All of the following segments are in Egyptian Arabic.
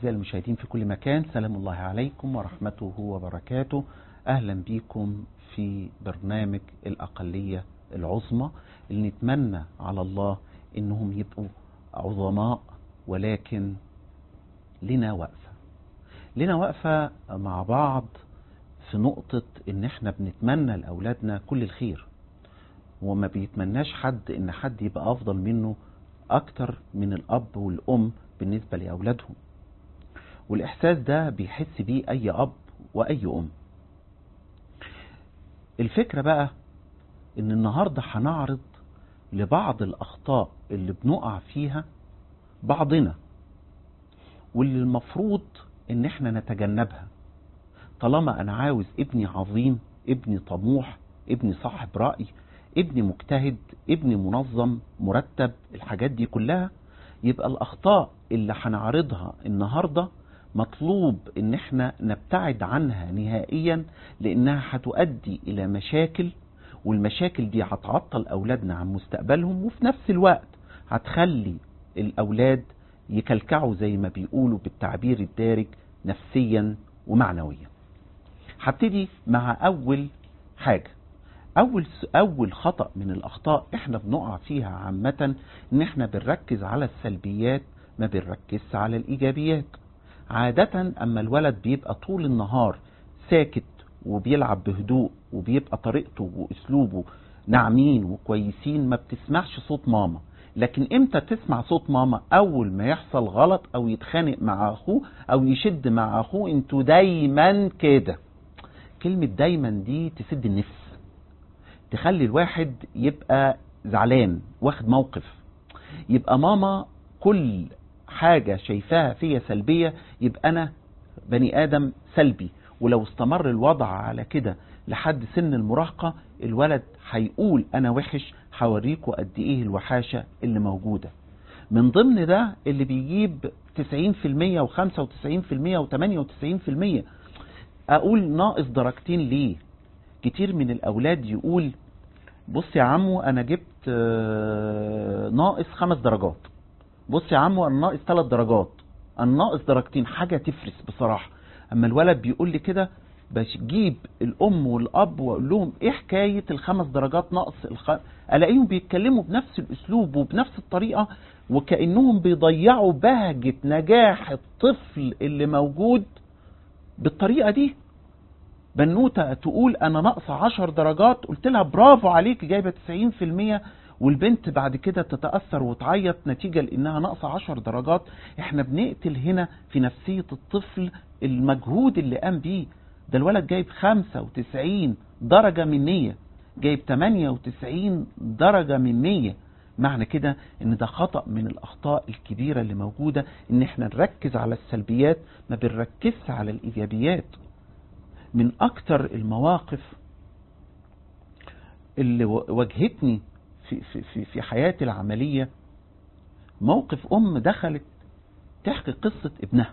أعزائي المشاهدين في كل مكان سلام الله عليكم ورحمته وبركاته أهلا بكم في برنامج الأقلية العظمى اللي نتمنى على الله إنهم يبقوا عظماء ولكن لنا وقفة لنا وقفة مع بعض في نقطة إن إحنا بنتمنى لأولادنا كل الخير وما بيتمناش حد إن حد يبقى أفضل منه أكتر من الأب والأم بالنسبة لأولادهم والإحساس ده بيحس بيه أي أب وأي أم الفكرة بقى إن النهاردة هنعرض لبعض الأخطاء اللي بنقع فيها بعضنا واللي المفروض إن إحنا نتجنبها طالما أنا عاوز ابني عظيم ابني طموح ابني صاحب رأي ابني مجتهد ابني منظم مرتب الحاجات دي كلها يبقى الأخطاء اللي هنعرضها النهاردة مطلوب ان احنا نبتعد عنها نهائيا لانها هتؤدي الى مشاكل والمشاكل دي هتعطل اولادنا عن مستقبلهم وفي نفس الوقت هتخلي الاولاد يكلكعوا زي ما بيقولوا بالتعبير الدارج نفسيا ومعنويا هبتدي مع اول حاجه اول اول خطا من الاخطاء احنا بنقع فيها عامه ان احنا بنركز على السلبيات ما بنركزش على الايجابيات عاده اما الولد بيبقى طول النهار ساكت وبيلعب بهدوء وبيبقى طريقته واسلوبه ناعمين وكويسين ما بتسمعش صوت ماما لكن امتى تسمع صوت ماما اول ما يحصل غلط او يتخانق مع اخوه او يشد مع اخوه انتوا دايما كده كلمة دايما دي تسد النفس تخلي الواحد يبقى زعلان واخد موقف يبقى ماما كل حاجة شايفاها فيا سلبية يبقى أنا بني آدم سلبي ولو استمر الوضع على كده لحد سن المراهقة الولد هيقول أنا وحش هوريكوا قد إيه الوحاشة اللي موجودة من ضمن ده اللي بيجيب 90% و95% و98% أقول ناقص درجتين ليه كتير من الأولاد يقول بص يا عمو أنا جبت ناقص خمس درجات بص يا عمو أنا ناقص ثلاث درجات أنا ناقص درجتين حاجة تفرس بصراحة أما الولد بيقول لي كده بجيب الأم والأب وأقول لهم إيه حكاية الخمس درجات نقص الخ... ألاقيهم بيتكلموا بنفس الأسلوب وبنفس الطريقة وكأنهم بيضيعوا بهجة نجاح الطفل اللي موجود بالطريقة دي بنوتة تقول انا ناقصة عشر درجات قلت لها برافو عليك جايبة تسعين في المية والبنت بعد كده تتأثر وتعيط نتيجة لانها ناقصة عشر درجات احنا بنقتل هنا في نفسية الطفل المجهود اللي قام بيه ده الولد جايب خمسة وتسعين درجة من مية جايب تمانية وتسعين درجة من مية معنى كده ان ده خطأ من الاخطاء الكبيرة اللي موجودة ان احنا نركز على السلبيات ما بنركزش على الايجابيات من اكتر المواقف اللي واجهتني في, في, في, في حياتي العملية موقف ام دخلت تحكي قصة ابنها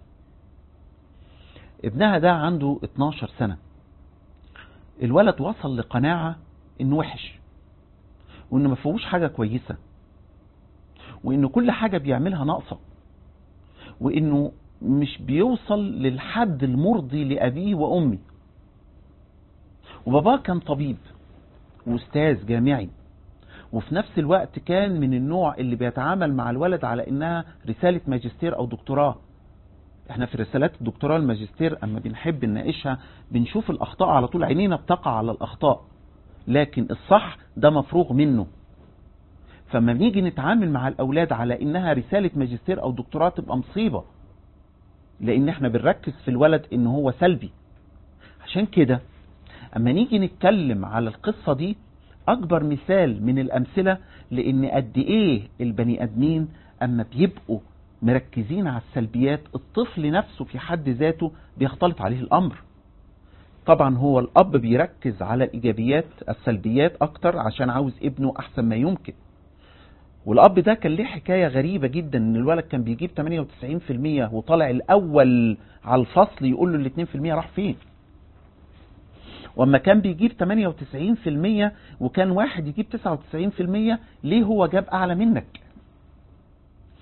ابنها ده عنده 12 سنة الولد وصل لقناعة انه وحش وانه ما فيهوش حاجة كويسة وانه كل حاجة بيعملها ناقصة وانه مش بيوصل للحد المرضي لأبيه وأمي وباباه كان طبيب واستاذ جامعي وفي نفس الوقت كان من النوع اللي بيتعامل مع الولد على انها رسالة ماجستير او دكتوراه احنا في رسالات الدكتوراه الماجستير اما بنحب نناقشها بنشوف الاخطاء على طول عينينا بتقع على الاخطاء لكن الصح ده مفروغ منه فما نيجي نتعامل مع الاولاد على انها رسالة ماجستير او دكتوراه تبقى مصيبة لان احنا بنركز في الولد ان هو سلبي عشان كده اما نيجي نتكلم على القصة دي اكبر مثال من الامثلة لان قد ايه البني ادمين اما بيبقوا مركزين على السلبيات الطفل نفسه في حد ذاته بيختلط عليه الامر طبعا هو الاب بيركز على الايجابيات السلبيات اكتر عشان عاوز ابنه احسن ما يمكن والاب ده كان ليه حكايه غريبه جدا ان الولد كان بيجيب 98% وطالع الاول على الفصل يقول له ال 2% راح فين واما كان بيجيب 98% وكان واحد يجيب 99% ليه هو جاب اعلى منك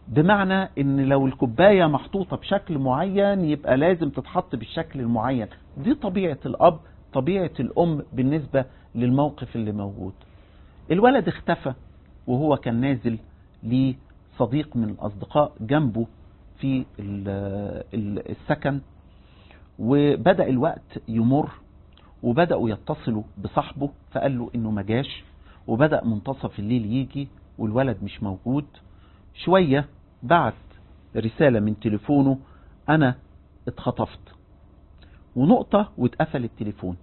بمعنى ان لو الكوباية محطوطة بشكل معين يبقى لازم تتحط بالشكل المعين دي طبيعة الاب طبيعة الام بالنسبة للموقف اللي موجود الولد اختفى وهو كان نازل لصديق من الاصدقاء جنبه في السكن وبدأ الوقت يمر وبدأوا يتصلوا بصاحبه فقال له انه ما جاش وبدأ منتصف الليل يجي والولد مش موجود شوية بعت رسالة من تليفونه انا اتخطفت ونقطة واتقفل التليفون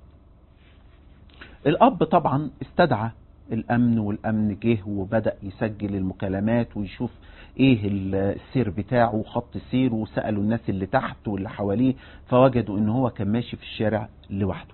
الاب طبعا استدعى الامن والامن جه وبدأ يسجل المكالمات ويشوف ايه السير بتاعه وخط سيره وسألوا الناس اللي تحت واللي حواليه فوجدوا ان هو كان ماشي في الشارع لوحده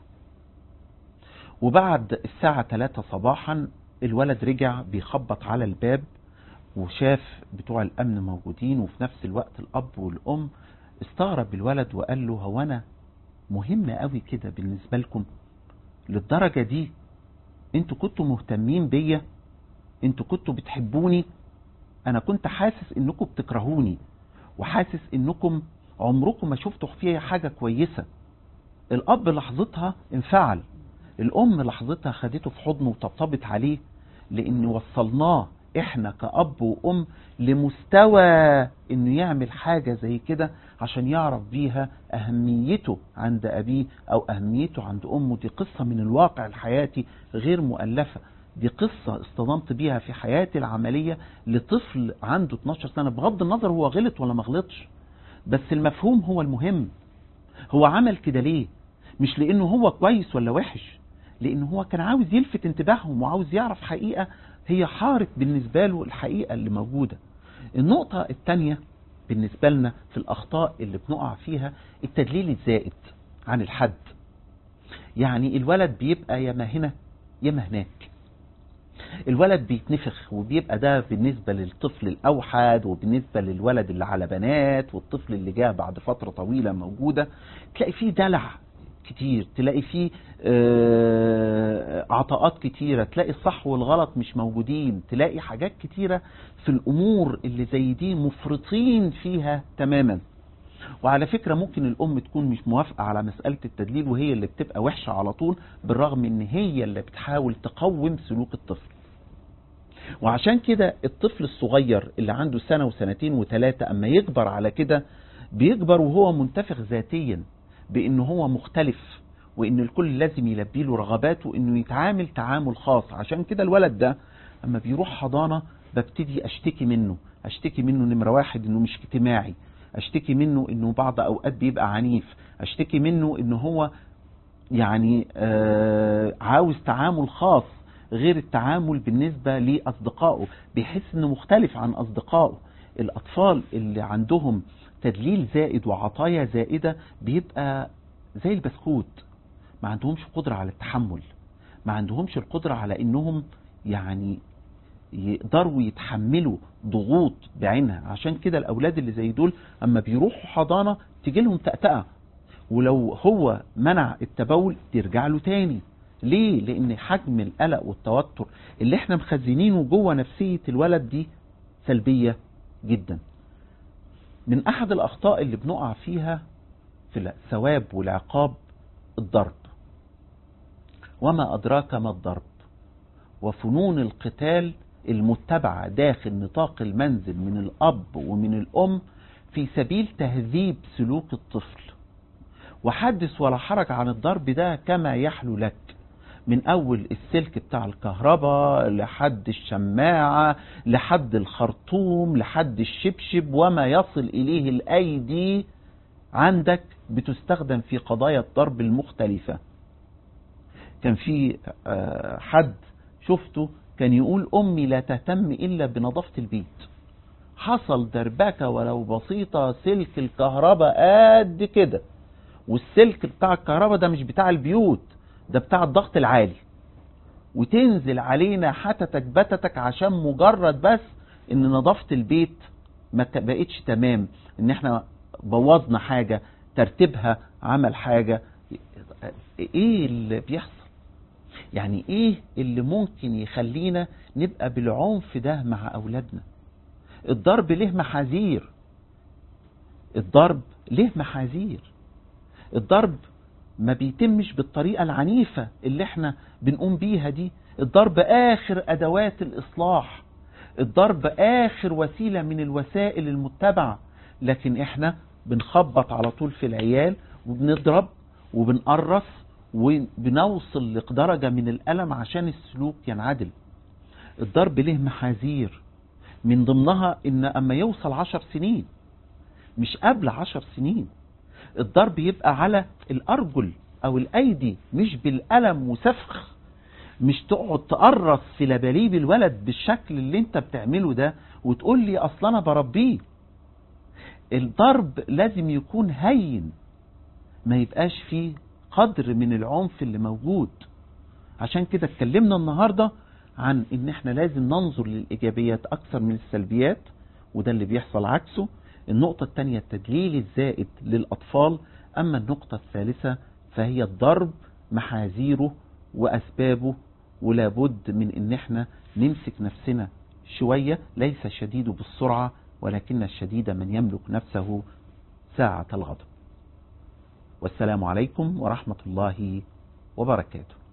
وبعد الساعة 3 صباحا الولد رجع بيخبط على الباب وشاف بتوع الامن موجودين وفي نفس الوقت الاب والام استغرب الولد وقال له هو انا مهم قوي كده بالنسبة لكم للدرجة دي انتوا كنتوا مهتمين بيا انتوا كنتوا بتحبوني انا كنت حاسس انكم بتكرهوني وحاسس انكم عمركم ما شفتوا فيها حاجة كويسة الاب لحظتها انفعل الام لحظتها خدته في حضنه وطبطبت عليه لان وصلناه احنا كأب وام لمستوى انه يعمل حاجة زي كده عشان يعرف بيها اهميته عند ابيه او اهميته عند امه دي قصة من الواقع الحياتي غير مؤلفة دي قصة اصطدمت بيها في حياتي العملية لطفل عنده 12 سنة بغض النظر هو غلط ولا ما غلطش بس المفهوم هو المهم هو عمل كده ليه مش لانه هو كويس ولا وحش لانه هو كان عاوز يلفت انتباههم وعاوز يعرف حقيقة هي حارت بالنسبة له الحقيقة اللي موجودة النقطة التانية بالنسبة لنا في الأخطاء اللي بنقع فيها التدليل الزائد عن الحد يعني الولد بيبقى يا ما هنا يا ما هناك الولد بيتنفخ وبيبقى ده بالنسبة للطفل الأوحد وبالنسبة للولد اللي على بنات والطفل اللي جاء بعد فترة طويلة موجودة تلاقي فيه دلع كتير تلاقي فيه عطاءات كتيرة تلاقي الصح والغلط مش موجودين تلاقي حاجات كتيرة في الأمور اللي زي دي مفرطين فيها تماما وعلى فكرة ممكن الأم تكون مش موافقة على مسألة التدليل وهي اللي بتبقى وحشة على طول بالرغم ان هي اللي بتحاول تقوم سلوك الطفل وعشان كده الطفل الصغير اللي عنده سنة وسنتين وثلاثة اما يكبر على كده بيكبر وهو منتفخ ذاتيا بانه هو مختلف وان الكل لازم يلبي له رغباته وانه يتعامل تعامل خاص عشان كده الولد ده اما بيروح حضانة ببتدي اشتكي منه اشتكي منه نمرة واحد انه مش اجتماعي اشتكي منه انه بعض اوقات بيبقى عنيف اشتكي منه انه هو يعني آه عاوز تعامل خاص غير التعامل بالنسبة لأصدقائه بيحس انه مختلف عن أصدقائه الأطفال اللي عندهم تدليل زائد وعطايا زائدة بيبقى زي البسكوت ما عندهمش قدرة على التحمل ما عندهمش القدرة على انهم يعني يقدروا يتحملوا ضغوط بعينها عشان كده الاولاد اللي زي دول اما بيروحوا حضانة تيجي لهم تأتأة ولو هو منع التبول ترجع له تاني ليه لان حجم القلق والتوتر اللي احنا مخزنينه جوه نفسية الولد دي سلبية جدا من احد الاخطاء اللي بنقع فيها في الثواب والعقاب الضرب وما ادراك ما الضرب وفنون القتال المتبعة داخل نطاق المنزل من الاب ومن الام في سبيل تهذيب سلوك الطفل وحدث ولا حرج عن الضرب ده كما يحلو لك من اول السلك بتاع الكهرباء لحد الشماعة لحد الخرطوم لحد الشبشب وما يصل اليه الايدي عندك بتستخدم في قضايا الضرب المختلفة كان في حد شفته كان يقول امي لا تهتم الا بنظافة البيت حصل دربكة ولو بسيطة سلك الكهرباء قد كده والسلك بتاع الكهرباء ده مش بتاع البيوت ده بتاع الضغط العالي وتنزل علينا حتتك بتتك عشان مجرد بس ان نظافة البيت ما بقتش تمام ان احنا بوظنا حاجة ترتيبها عمل حاجة ايه اللي بيحصل يعني ايه اللي ممكن يخلينا نبقى بالعنف ده مع اولادنا الضرب له محاذير الضرب له محاذير الضرب ما بيتمش بالطريقة العنيفة اللي احنا بنقوم بيها دي الضرب آخر أدوات الإصلاح الضرب آخر وسيلة من الوسائل المتبعة لكن احنا بنخبط على طول في العيال وبنضرب وبنقرص وبنوصل لدرجة من الألم عشان السلوك ينعدل الضرب له محاذير من ضمنها ان اما يوصل عشر سنين مش قبل عشر سنين الضرب يبقى على الارجل او الايدي مش بالالم وسفخ مش تقعد تقرص في لباليب الولد بالشكل اللي انت بتعمله ده وتقول لي اصلا انا بربيه الضرب لازم يكون هين ما يبقاش فيه قدر من العنف اللي موجود عشان كده اتكلمنا النهارده عن ان احنا لازم ننظر للايجابيات اكثر من السلبيات وده اللي بيحصل عكسه النقطة الثانية التدليل الزائد للأطفال أما النقطة الثالثة فهي الضرب محاذيره وأسبابه ولابد من ان احنا نمسك نفسنا شوية ليس الشديد بالسرعة ولكن الشديد من يملك نفسه ساعة الغضب والسلام عليكم ورحمة الله وبركاته